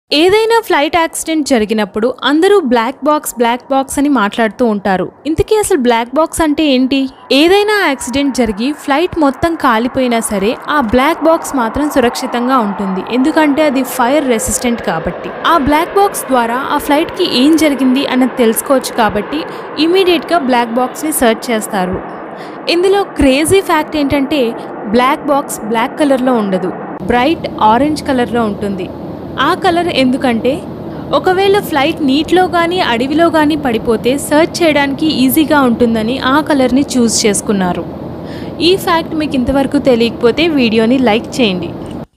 ఏదైనా flight accident జరిగినప్పుడు అందరూ బ్లాక్ బాక్స్ బ్లాక్ బాక్స్ అని మాట్లాడుతూ ఉంటారు ఇంతకీ అసలు బ్లాక్ బాక్స్ అంటే ఏంటి ఏదైనా యాక్సిడెంట్ జరిగి ఫ్లైట్ మొత్తం కాలిపోయినా సరే ఆ బ్లాక్ బాక్స్ మాత్రం సురక్షితంగా ఉంటుంది ఎందుకంటే అది ఫైర్ రెసిస్టెంట్ కాబట్టి ఆ బ్లాక్ బాక్స్ ద్వారా ఆ ఫ్లైట్కి ఏం జరిగింది అన్నది తెలుసుకోవచ్చు కాబట్టి ఇమీడియట్గా బ్లాక్ బాక్స్ని సెర్చ్ చేస్తారు ఇందులో క్రేజీ ఫ్యాక్ట్ ఏంటంటే బ్లాక్ బాక్స్ బ్లాక్ కలర్లో ఉండదు బ్రైట్ ఆరెంజ్ కలర్లో ఉంటుంది ఆ కలర్ ఎందుకంటే ఒకవేళ ఫ్లైట్ నీటిలో కానీ అడవిలో కానీ పడిపోతే సెర్చ్ చేయడానికి ఈజీగా ఉంటుందని ఆ కలర్ని చూస్ చేసుకున్నారు ఈ ఫ్యాక్ట్ మీకు ఇంతవరకు తెలియకపోతే వీడియోని లైక్ చేయండి